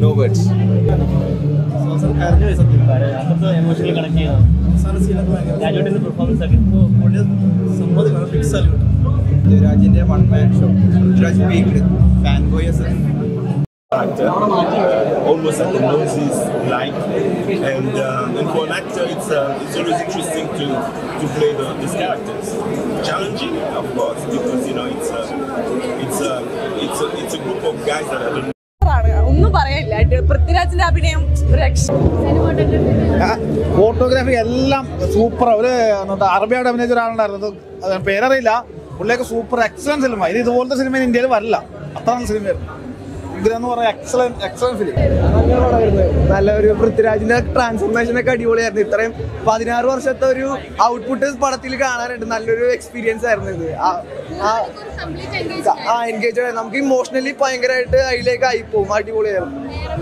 No words അത്രത്തെ emotionally connect ചെയ്യണം രാജുവേട്ടൻ്റെ പെർഫോമൻസ് ഒക്കെ പൃഥ്വിരാജിന്റെ one man show Prithviraj peaked fan boys actor, almost at the noses like, and uh, and for an actor, it's uh, it's always interesting to to play the, these characters. Challenging, of course, because you know it's uh, it's uh, it's a, it's a group of guys that are ആണ്. ഒന്നും പറയില്ല പൃഥ്വിരാജിന്റെ അഭിനയം ഒരു രക്ഷ photography എല്ലാം super ഒരു എന്താ അറബിയായിട്ട് അഭിനയിച്ച ഒരാളുണ്ടായിരുന്നു അത് പേരറിയില്ല പുള്ളിയൊക്കെ സൂപ്പർ എക്സലന്റ് സിനിമ ഇത് ഇതുപോലത്തെ സിനിമ ഇന്ത്യയിൽ വരില്ല അത്ര നല്ല സിനിമയായിരുന്നു ഇതിലെന്ന് പറയാം എക്സലന്റ് എക്സലന്റ് ഫിലിം നല്ല ഒരു പൃഥ്വിരാജിന്റെ ട്രാൻസ്ഫോർമേഷൻ ഒക്കെ അടിപൊളിയായിരുന്നു ഇത്രയും പതിനാറ് വർഷത്തെ ഒരു ഔട്ട്പുട്ട് പടത്തിൽ കാണാനായിട്ട് നല്ലൊരു എക്സ്പീരിയൻസ് ആയിരുന്നു ഇത് ആ- ആ- ആ എൻഗേജ് നമുക്ക് ഇമോഷണലി ഭയങ്കരമായിട്ട് അതിലേക്ക് ആയി പോകും അടിപൊളിയായിരുന്നു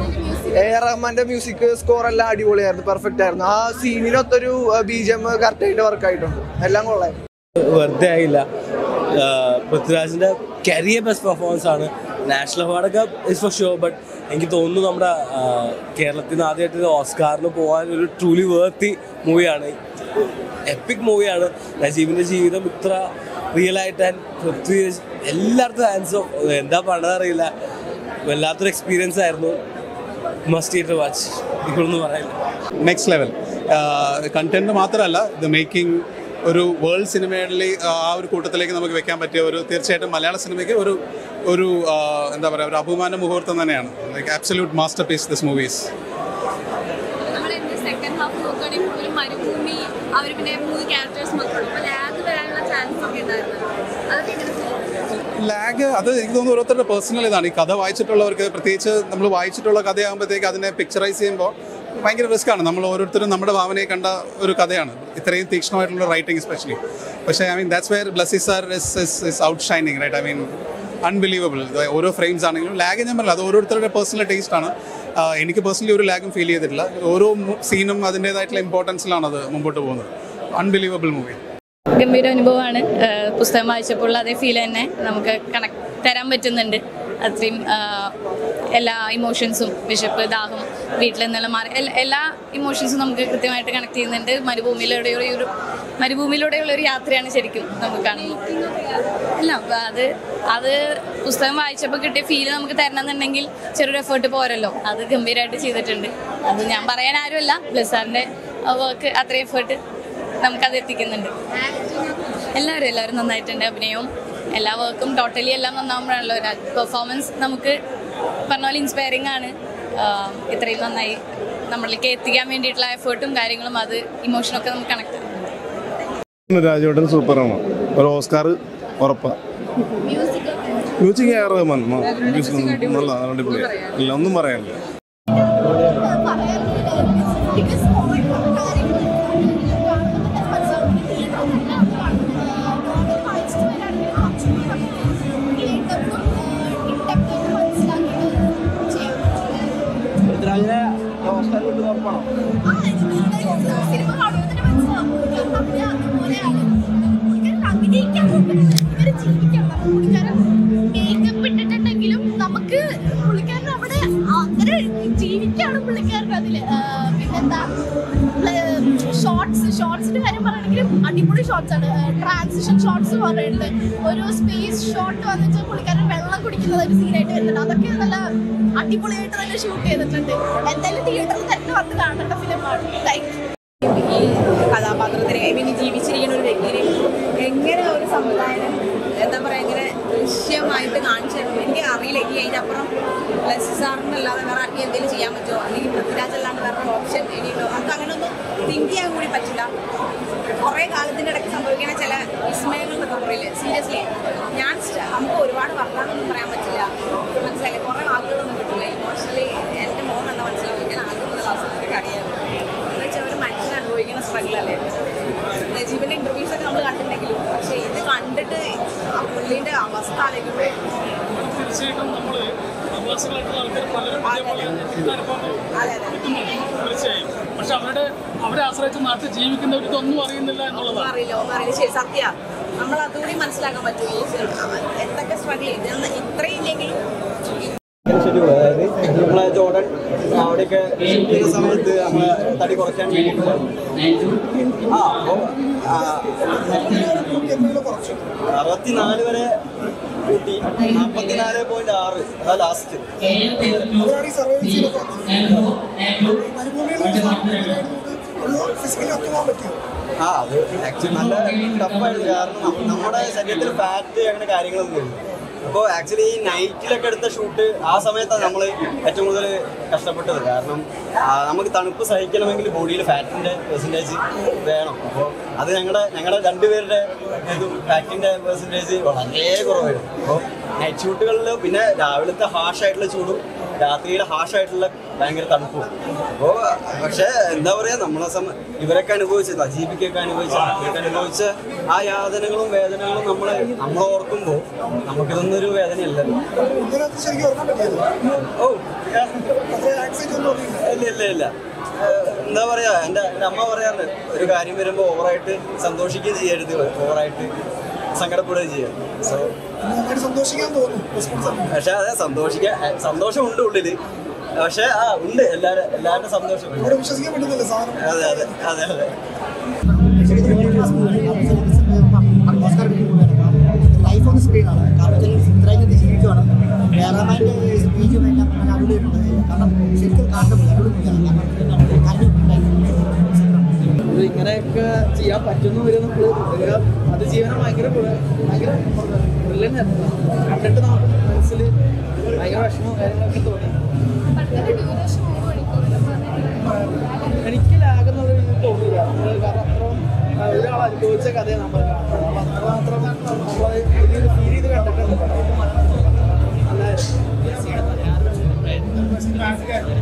എ ആർ റഹ്മാന്റെ മ്യൂസിക് സ്കോർ എല്ലാം അടിപൊളിയായിരുന്നു പെർഫെക്റ്റ് ആയിരുന്നു ആ സീനിലൊത്തൊരു ബി ജി എം കറക്റ്റ് ആയിട്ട് വർക്ക് ആയിട്ടുണ്ട് എല്ലാം കൊള്ളായിരുന്നു വെറുതെ ആയില്ല ആഹ് പൃഥ്വിരാജിന്റെ കരിയർ ബെസ്റ്റ് പെർഫോമൻസ് ആണ് നാഷണൽ അവാർഡൊക്കെ ഇസ് ഫോർ ഷുവർ ബട്ട് എനിക്ക് തോന്നുന്നു നമ്മുടെ ആഹ് കേരളത്തിൽ നിന്ന് ആദ്യമായിട്ട് ഓസ്കാറിന് പോകാൻ ഒരു ട്രൂലി വേർത്തി മൂവിയാണ് എപ്പിക് മൂവിയാണ് നജീബിന്റെ ജീവിതം ഇത്ര റിയൽ ആയിട്ട് ആൻഡ് പൃഥ്വിരാജ് എല്ലായിടത്തും ആൻസർ എന്താ പറഞ്ഞതറിയില്ല വല്ലാത്തൊരു എക്സ്പീരിയൻസ് ആയിരുന്നു മസ്റ്റ് ചെയ്തിട്ട് വാച്ച് ഇപ്പോഴൊന്നും പറയാനില്ല നെക്സ്റ്റ് ലെവൽ കണ്ടന്റ് മാത്രമല്ല ഇത് മേക്കിംഗ് ഒരു വേൾഡ് സിനിമയിൽ ആ ഒരു കൂട്ടത്തിലേക്ക് നമുക്ക് വെക്കാൻ പറ്റിയ ഒരു തീർച്ചയായിട്ടും മലയാള സിനിമയ്ക്ക് ഒരു ഒരു ആ, എന്താ പറയുക ഒരു അഭിമാന മുഹൂർത്തം തന്നെയാണ് like absolute masterpiece this movies നമ്മൾ സെക്കൻഡ് ഹാഫ് നോക്കുകയാണെങ്കിൽ കൂടുതലും മരുഭൂമി അവർ പിന്നെ മൂന്ന് ക്യാരക്ടേഴ്സ് മാത്രമാണ് അപ്പോൾ ലാഗ് വരാനുള്ള ചാൻസ് ഒക്കെ ഉണ്ടായിരുന്നു അതൊക്കെ എങ്ങനെ ലാഗ് അത് എനിക്ക് തോന്നുന്നു ഓരോരുത്തരുടെ പേഴ്സണൽ ഇതാണ് ഈ കഥ വായിച്ചിട്ടുള്ളവർക്ക് പ്രത്യേകിച്ച് നമ്മൾ വായിച്ചിട്ടുള്ള കഥയാകുമ്പോഴത്തേക്ക് അതിനെ പിക്ചറൈസ് ചെയ്യുമ്പോൾ ഭയങ്കര റിസ്ക് ആണ് നമ്മൾ ഓരോരുത്തരും നമ്മുടെ ഭാവനയെ കണ്ട ഒരു കഥയാണ് ഇത്രയും തീക്ഷ്ണമായിട്ടുള്ള റൈറ്റിംഗ് എസ്പെഷ്യലി പക്ഷേ I mean that's where Blessy sir is is outshining right I mean unbelievable ഓരോ ഫ്രെയിംസ് ആണെങ്കിലും ലാഗ് ഞാൻ പറഞ്ഞില്ല അത് ഓരോരുത്തരുടെ പേഴ്സണൽ ടേസ്റ്റ് ആണ് ആ, എനിക്ക് പേഴ്സണലി ഒരു ലാഗും ഫീൽ ചെയ്തിട്ടില്ല ഓരോ സീനും അതിൻ്റേതായിട്ടുള്ള ഇമ്പോർട്ടൻസിലാണ് അത് മുമ്പോട്ട് പോകുന്നത് അൺബിലീവബിൾ മൂവി ഗംഭീര അനുഭവമാണ് ഏഹ് പുസ്തകം വായിച്ചപ്പോൾ അതേ ഫീൽ തന്നെ നമുക്ക് കണക്ട് തരാൻ പറ്റുന്നുണ്ട് അത്രയും ആഹ് എല്ലാ ഇമോഷൻസും വിശപ്പ് ദാഹം വീട്ടിൽ നിന്നുള്ള മാറി എല്ലാ- എല്ലാ ഇമോഷൻസും നമുക്ക് കൃത്യമായിട്ട് കണക്ട് ചെയ്യുന്നുണ്ട് മരുഭൂമിയിലൂടെ ഒരു മരുഭൂമിയിലൂടെയുള്ള ഒരു യാത്രയാണ് ശരിക്കും നമുക്ക് കാണുന്നത് അല്ല അപ്പൊ അത് അത് പുസ്തകം വായിച്ചപ്പോൾ കിട്ടിയ ഫീല് നമുക്ക് തരണമെന്നുണ്ടെങ്കിൽ ചെറിയൊരു എഫേർട്ട് പോരല്ലോ അത് ഗംഭീരമായിട്ട് ചെയ്തിട്ടുണ്ട് അത് ഞാൻ പറയാൻ ആരുമല്ല ബ്ലസാറിൻ്റെ വർക്ക് അത്രയും എഫേർട്ട് നമുക്കത് എത്തിക്കുന്നുണ്ട് എല്ലാവരും എല്ലാവരും നന്നായിട്ടുണ്ട് അഭിനയവും എല്ലാ വർക്കും ടോട്ടലി എല്ലാം നന്നാവുമ്പോഴാണല്ലോ ഒരു പെർഫോമൻസ് നമുക്ക് പറഞ്ഞ പോലെ ഇൻസ്പയറിംഗ് ആണ് ആഹ് ഇത്രയും നന്നായി നമ്മളിലേക്ക് എത്തിക്കാൻ വേണ്ടിയിട്ടുള്ള എഫേർട്ടും കാര്യങ്ങളും അത് ഇമോഷനൊക്കെ നമുക്ക് കണക്ട് ചെയ്യുന്നുണ്ട് രാജേട്ടൻ സൂപ്പറാണ് ഒരു ഓസ്കാർ ഉറപ്പാ music A R Rahman music നല്ല അടിപൊളിയാണ് ഇല്ല ഒന്നും പറയാനില്ല പൃഥ്വിരാജിനെ ഓസ്കാർ കിട്ടുന്ന ഉറപ്പാണോ ഇട്ടിട്ടുണ്ടെങ്കിലും നമുക്ക് പുള്ളിക്കാരൻ അവിടെ അങ്ങനെ ജീവിക്കാണ് പുള്ളിക്കാരൻ അതില് ആ, പിന്നെന്താ ഷോർട്സ് ഷോർട്സിന്റെ കാര്യം പറയുകയാണെങ്കിലും അടിപൊളി ഷോർട്സ് ആണ് ട്രാൻസിഷൻ ഷോർട്സ് പറയുന്നുണ്ട് ഒരു സ്പേസ് ഷോട്ട് വന്നിട്ട് പുള്ളിക്കാരൻ വെള്ളം കുടിക്കുന്നത് ഒരു സീനായിട്ട് വരുന്നുണ്ട് അതൊക്കെ നല്ല അടിപൊളിയായിട്ട് തന്നെ ഷൂട്ട് ചെയ്തിട്ടുണ്ട് എന്തായാലും തിയേറ്ററിൽ തന്നെ വന്ന് കാണേണ്ട ഫിലിമാണ് താങ്ക് ഈ കഥാപാത്രത്തിനെ ഐ മീൻ ജീവിച്ചിരിക്കുന്ന ഒരു വ്യക്തിനെ എങ്ങനെ ഒരു സംവിധാനം എന്താ പറയുക ഇങ്ങനെ ദൃശ്യമായിട്ട് കാണിച്ചു തരും എനിക്ക് അറിയില്ല ഇനി അതിനപ്പുറം ബ്ലസ് സാറിനല്ലാതെ വേറെ ആർക്കും എന്തെങ്കിലും ചെയ്യാൻ പറ്റുമോ അല്ലെങ്കിൽ പൃഥ്വിരാജ് അല്ലാണ്ട് വേറെ ഓപ്ഷൻ ഇനിയുണ്ടോ നമുക്ക് അങ്ങനെ ഒന്നും തിങ്ക് ചെയ്യാൻ കൂടി പറ്റില്ല കുറേ കാലത്തിൻ്റെ ഇടയ്ക്ക് സംഭവിക്കുന്ന ചില വിസ്മയങ്ങൾ എന്നൊക്കെ പറയില്ലേ സീരിയസ്ലി ഞാൻ സ്റ്റ- നമുക്ക് ഒരുപാട് വർത്താനൊന്നും പറയാൻ പറ്റില്ല മനസ്സിലായില്ലേ കുറേ വാക്കുകളൊന്നും കിട്ടില്ല ഇമോഷണലി എൻ്റെ മോൻ എന്താ മനസ്സിലാവും ഞാൻ ആദ്യം മുതൽ അവസാനത്തേക്ക് അറിയാമല്ലോ എന്ന് വെച്ചാൽ ഒരു മനുഷ്യൻ അനുഭവിക്കുന്ന സ്ട്രഗിൾ അല്ലേ നജീബിന്റെ ഇന്റർവ്യൂസ് ഒക്കെ നമ്മൾ കണ്ടിട്ടുണ്ടെങ്കിലും പക്ഷെ ഇത് കണ്ടിട്ട് ആ പുള്ളിന്റെ അവസ്ഥ ആലോചിക്കുമ്പോൾ തീർച്ചയായിട്ടും നമ്മൾ പ്രവാസികളായിട്ടുള്ള ആൾക്കാർ പലരും ഇതേപോലെ അനുഭവങ്ങൾ അതെ അതെ തീർച്ചയായും പക്ഷെ അവരുടെ അവരെ ആശ്രയിച്ച് നാട്ടിൽ ജീവിക്കുന്നവർ ഇതൊന്നും അറിയുന്നില്ല ഒന്നും എന്നുള്ളതാണ് അറിയില്ല ഒന്നും അറിയില്ല ശരി സത്യ നമ്മൾ അതുകൂടി മനസ്സിലാക്കാൻ പറ്റും ഈ എന്തൊക്കെ സ്ട്രഗിൾ ചെയ്ത് ഇത്രയും ഇല്ലെങ്കിലും ഷെഡ്യൂൾ അതായത് നമ്മളെ ജോർഡൻ പരിപാടിയൊക്കെ ഷൂട്ട് ചെയ്യുന്ന സമയത്ത് നമ്മൾ തടി കുറയ്ക്കാൻ വേണ്ടിയിട്ട് ആ അപ്പോൾ അറുപത്തിനാല് വരെ കൂട്ടി നാൽപ്പത്തിനാല് പോയിന്റ് ആറ് അതാ ലാസ്റ്റ് ആ അത് ആക്ച്വലി നല്ല ടഫായിരുന്നു കാരണം നം- നമ്മുടെ ശരീരത്തിൽ ഫാറ്റ് അങ്ങനെ കാര്യങ്ങളൊന്നും ഇല്ല അപ്പോൾ ആക്ച്വലി ഈ നൈറ്റിലൊക്കെ എടുത്ത ഷൂട്ട് ആ സമയത്താണ് നമ്മൾ ഏറ്റവും കൂടുതൽ കഷ്ടപ്പെട്ടത് കാരണം ആ, നമുക്ക് തണുപ്പ് സഹിക്കണമെങ്കിൽ ബോഡിയിൽ ഫാറ്റിൻ്റെ പെർസെൻറ്റേജ് വേണം അപ്പോൾ അത് ഞങ്ങളുടെ ഞങ്ങളുടെ രണ്ടുപേരുടെ ഇതും ഫാറ്റിൻ്റെ പെർസെൻറ്റേജ് വളരെ കുറവായിരുന്നു അപ്പോൾ നൈറ്റ് ഷൂട്ടുകളിൽ പിന്നെ രാവിലത്തെ ഹാഷായിട്ടുള്ള ചൂടും രാത്രിയുടെ ഹാഷായിട്ടുള്ള ഭയങ്കര തണുപ്പും അപ്പോൾ പക്ഷേ എന്താ പറയുക നമ്മളെ സമ ഇവരൊക്കെ അനുഭവിച്ചത് അജീബിക്കൊക്കെ അനുഭവിച്ച ഇവരൊക്കെ അനുഭവിച്ച ആ യാതനകളും വേദനകളും നമ്മൾ നമ്മൾ ഓർക്കുമ്പോൾ നമുക്കിതൊന്നും ഒരു വേദനയല്ലല്ലോ ഓ ഇല്ല ഇല്ല ഇല്ല ഏഹ്, എന്താ പറയാ എൻ്റെ എൻ്റെ അമ്മ പറയാറുണ്ട് ഒരു കാര്യം വരുമ്പോൾ ഓവറായിട്ട് സന്തോഷിക്കുകയും ചെയ്യരുത് ഓവറായിട്ട് സങ്കടപ്പെടുകയും ചെയ്യരുത് സോ പക്ഷെ അതെ സന്തോഷിക്കാൻ ഏഹ്, സന്തോഷമുണ്ട് ഉള്ളില് പക്ഷെ ആ ഉണ്ട് എല്ലാവരും എല്ലാവരുടെ സന്തോഷം അതെ അതെ അതെ അതെ ലൈഫ് ഓൺ സ്ക്രീനാണ് കാരണം വെച്ചാൽ ഇത്രയും ജീവിക്കുവാണ് ക്യാമറമാൻ്റെ സ്പീച്ചും എല്ലാം നല്ല അടിപൊളിയുണ്ട് കാരണം ശരിക്കും കാണുന്നില്ല അടിപൊളി ഇത് ഇങ്ങനെയൊക്കെ ചെയ്യാൻ പറ്റുന്നു വരെ നമുക്ക് ഒരു അതിജീവനം ഭയങ്കര പ്ര- ഭയങ്കര ബ്രില്യൻ്റ് ആയിരുന്നു കണ്ടിട്ട് നമുക്ക് മനസ്സിൽ ഭയങ്കര വിഷമവും കാര്യങ്ങളൊക്കെ തോന്നി എനിക്ക് ലാഗെന്നുള്ള ഇത് തോന്നില്ല നമ്മള് കാരണം അത്രയും ആ, ഒരാൾ അനുഭവിച്ച കഥയെ നമ്മൾ കാണുന്നത് അപ്പോൾ അത്രമാത്രം നമ്മൾ ഇത് ഫീൽ ചെയ്ത് കണ്ടിട്ടുണ്ട് നല്ലായിരുന്നു